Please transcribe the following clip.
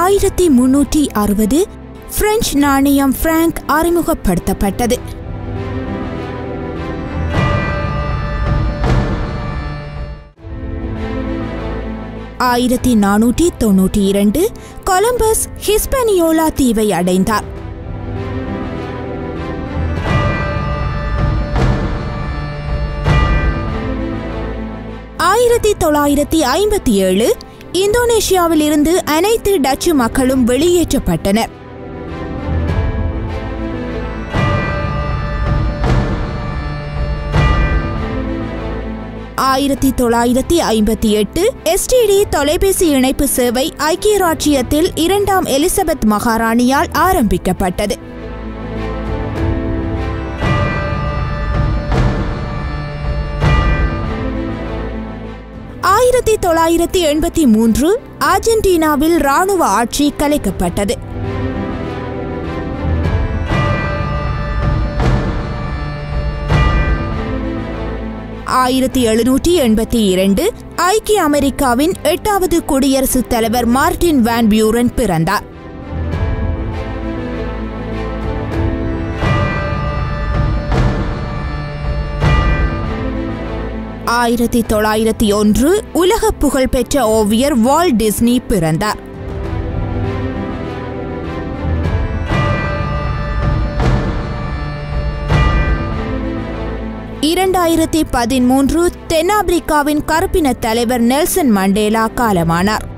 ஆயிரத்தி முன்னூற்றி அறுபது பிரெஞ்சு நாணயம் பிராங்க் அறிமுகப்படுத்தப்பட்டது ஆயிரத்தி நானூற்றி தொன்னூற்றி இரண்டு கொலம்பஸ் ஹிஸ்பனியோலா தீவை அடைந்தார் ஆயிரத்தி தொள்ளாயிரத்தி ஐம்பத்தி ஏழு இந்தோனேஷியாவிலிருந்து அனைத்து டச்சு மக்களும் வெளியேற்றப்பட்டனர் ஆயிரத்தி தொள்ளாயிரத்தி ஐம்பத்தி எட்டு எஸ்டிடி தொலைபேசி இணைப்பு சேவை ஐக்கிய ராச்சியத்தில் இரண்டாம் எலிசபெத் மகாராணியால் ஆரம்பிக்கப்பட்டது ஆயிரத்தி தொள்ளாயிரத்தி எண்பத்தி மூன்று அர்ஜென்டினாவில் ராணுவ ஆட்சி கலைக்கப்பட்டது ஆயிரத்தி எழுநூற்றி எண்பத்தி இரண்டு ஐக்கிய அமெரிக்காவின் எட்டாவது குடியரசுத் தலைவர் மார்டின் வான் பியூரன் பிறந்தார் ஆயிரத்தி தொள்ளாயிரத்தி ஒன்று உலக புகழ்பெற்ற ஓவியர் வால் டிஸ்னி பிறந்தார் இரண்டாயிரத்தி பதிமூன்று தென்னாப்பிரிக்காவின் கருப்பின தலைவர் நெல்சன் மண்டேலா காலமானார்